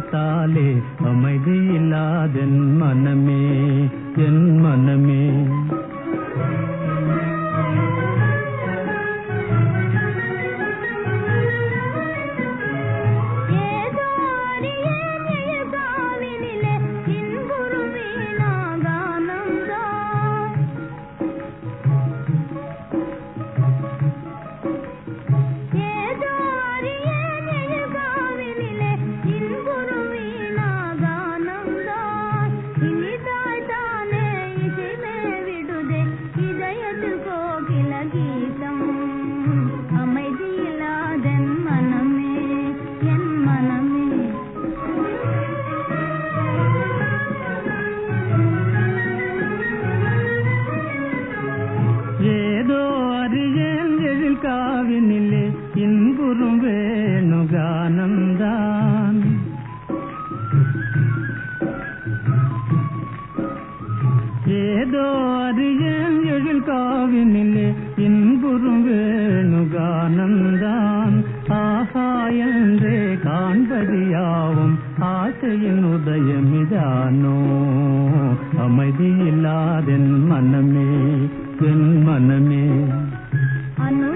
பார்த்தாலே அமைதி இல்லாதென் மனமே என் மனமே ஏதோ அறியேன் எழுகாவினிலே இன்புறும் வீணாகானம்தான் ஏதோ அறியேன் எழுகாவினிலே இன்புறும் வீணாகானம்தான் இனிதாய் தானே இசைமே விடுதே இதயத்தில் கோகில கீதம் அமைதியில்லாதென் மனமே என் மனமே ஏதோ அறியேன் எழில் காவினிலே இன்புறும் வேணுகானந்தான் ஏதோ அறியேன் எழில் காவினிலே இன்புறும் வேணுகானந்தான் ஆஹா என்றே காண்பதியாவும் ஆசையின் உதயமிதானோ அமைதி இல்லாதென் மனமே என் மனமே அனு